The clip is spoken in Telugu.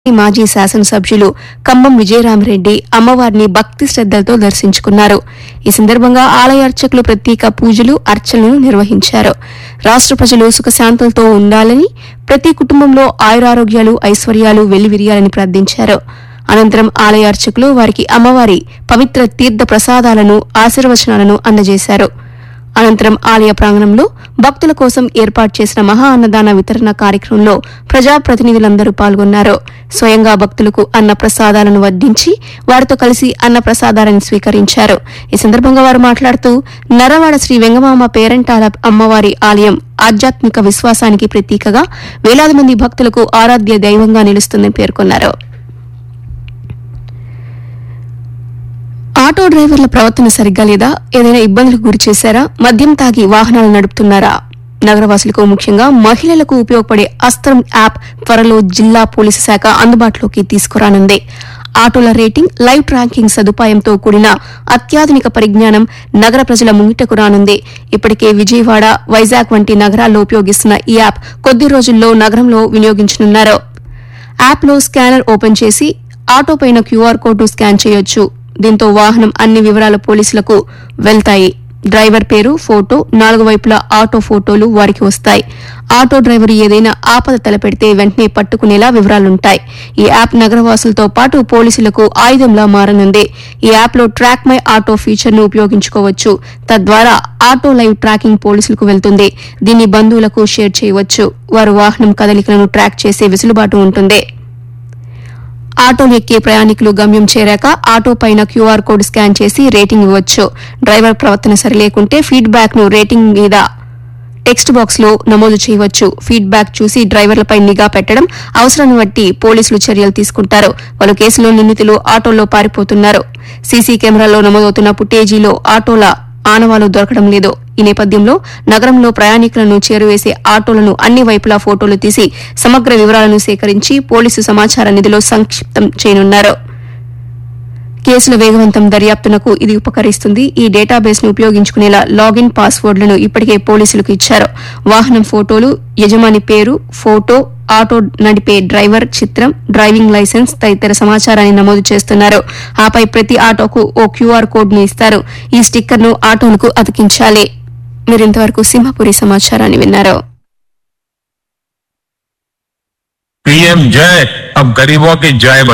మాజీ శాసనసభ్యులు కంబం విజయరామరెడ్డి అమ్మవారిని భక్తి శ్రద్దలతో దర్శించుకున్నారు ఈ సందర్భంగా ఆలయ అర్చకులు ప్రత్యేక పూజలు అర్చనలు నిర్వహించారు రాష్ట్ర ప్రజలు సుఖశాంతులతో ఉండాలని ప్రతి కుటుంబంలో ఆయురారోగ్యాలు ఐశ్వర్యాలు వెల్లివిరియాలని ప్రార్థించారు అనంతరం ఆలయ అర్చకులు వారికి అమ్మవారి పవిత్ర తీర్థ ప్రసాదాలను ఆశీర్వచనాలను అందజేశారు అనంతరం ఆలయ ప్రాంగణంలో భక్తుల కోసం ఏర్పాటు చేసిన మహా అన్నదాన వితరణ కార్యక్రమంలో ప్రజాప్రతినిధులందరూ పాల్గొన్నారు స్వయంగా భక్తులకు అన్న ప్రసాదాలను వడ్డించి వారితో కలిసి అన్న ప్రసాదాలను స్వీకరించారు ఈ సందర్భంగా వారు మాట్లాడుతూ నరవాడ శ్రీ వెంగమామ పేరంటాల అమ్మవారి ఆలయం ఆధ్యాత్మిక విశ్వాసానికి ప్రతీకగా వేలాది మంది భక్తులకు ఆరాధ్య దైవంగా నిలుస్తుందని పేర్కొన్నారు ఆటో డ్రైవర్ల ప్రవర్తన సరిగ్గా లేదా ఏదైనా ఇబ్బందులకు గురి చేశారా మద్యం తాగి వాహనాలు నడుపుతున్నారా నగరవాసులకు ముఖ్యంగా మహిళలకు ఉపయోగపడే అస్త్రం యాప్ త్వరలో జిల్లా పోలీసు శాఖ అందుబాటులోకి తీసుకురానుంది ఆటోల రేటింగ్ లైవ్ ట్రాకింగ్ సదుపాయంతో కూడిన అత్యాధునిక పరిజ్ఞానం నగర ప్రజల ముంగిటకు రానుంది ఇప్పటికే విజయవాడ వైజాగ్ వంటి నగరాల్లో ఉపయోగిస్తున్న ఈ యాప్ కొద్ది రోజుల్లో నగరంలో వినియోగించనున్నారు యాప్లో స్కానర్ ఓపెన్ చేసి ఆటో పైన క్యూఆర్ కోడ్ స్కాన్ చేయొచ్చు దీంతో వాహనం అన్ని వివరాలు పోలీసులకు వెళ్తాయి డ్రైవర్ పేరు ఫోటో నాలుగు వైపులా ఆటో ఫోటోలు వారికి వస్తాయి ఆటో డ్రైవర్ ఏదైనా ఆపద తలపెడితే వెంటనే పట్టుకునేలా వివరాలుంటాయి ఈ యాప్ నగరవాసులతో పాటు పోలీసులకు ఆయుధంలా మారనుంది ఈ యాప్లో ట్రాక్ మై ఆటో ఫీచర్ ను ఉపయోగించుకోవచ్చు తద్వారా ఆటో లైవ్ ట్రాకింగ్ పోలీసులకు వెళ్తుంది దీన్ని బంధువులకు షేర్ చేయవచ్చు వారు వాహనం కదలికలను ట్రాక్ చేసే వెసులుబాటు ఉంటుంది ఆటోలు ఎక్కే ప్రయాణికులు గమ్యం చేరాక ఆటో పైన క్యూఆర్ కోడ్ స్కాన్ చేసి రేటింగ్ ఇవ్వచ్చు డ్రైవర్ ప్రవర్తన సరిలేకుంటే ఫీడ్బ్యాక్ ను రేటింగ్ మీద టెక్స్ట్ బాక్స్ లో నమోదు చేయవచ్చు ఫీడ్బ్యాక్ చూసి డ్రైవర్లపై నిఘా పెట్టడం అవసరాన్ని బట్టి పోలీసులు చర్యలు తీసుకుంటారు పలు కేసులో నిందితులు ఆటోల్లో పారిపోతున్నారు సీసీ కెమెరాల్లో నమోదవుతున్న ఫుటేజీలో ఆటోల ఆనవాలు దొరకడం లేదు ఈ నేపథ్యంలో నగరంలో ప్రయాణికులను చేరువేసే ఆటోలను అన్ని వైపులా ఫోటోలు తీసి సమగ్ర వివరాలను సేకరించి పోలీసు సమాచార నిధిలో సంక్షిప్తం చేయనున్నారు కేసుల వేగవంతం దర్యాప్తునకు ఇది ఉపకరిస్తుంది ఈ డేటాబేస్ ను ఉపయోగించుకునేలా లాగిన్ పాస్వర్డ్లను ఇప్పటికే పోలీసులకు ఇచ్చారు వాహనం ఫోటోలు యజమాని పేరు ఫోటో ఆటో నడిపే డ్రైవర్ చిత్రం డ్రైవింగ్ లైసెన్స్ తదితర సమాచారాన్ని నమోదు చేస్తున్నారు ఆపై ప్రతి ఆటోకు ఓ క్యూఆర్ కోడ్ ను ఇస్తారు ఈ స్టిక్కర్ ను ఆటోలకు అతికించాలి మీరింతవరకు సింహపురి సమాచారాన్ని విన్నారు पीएम जय अब गरीबों की जय बन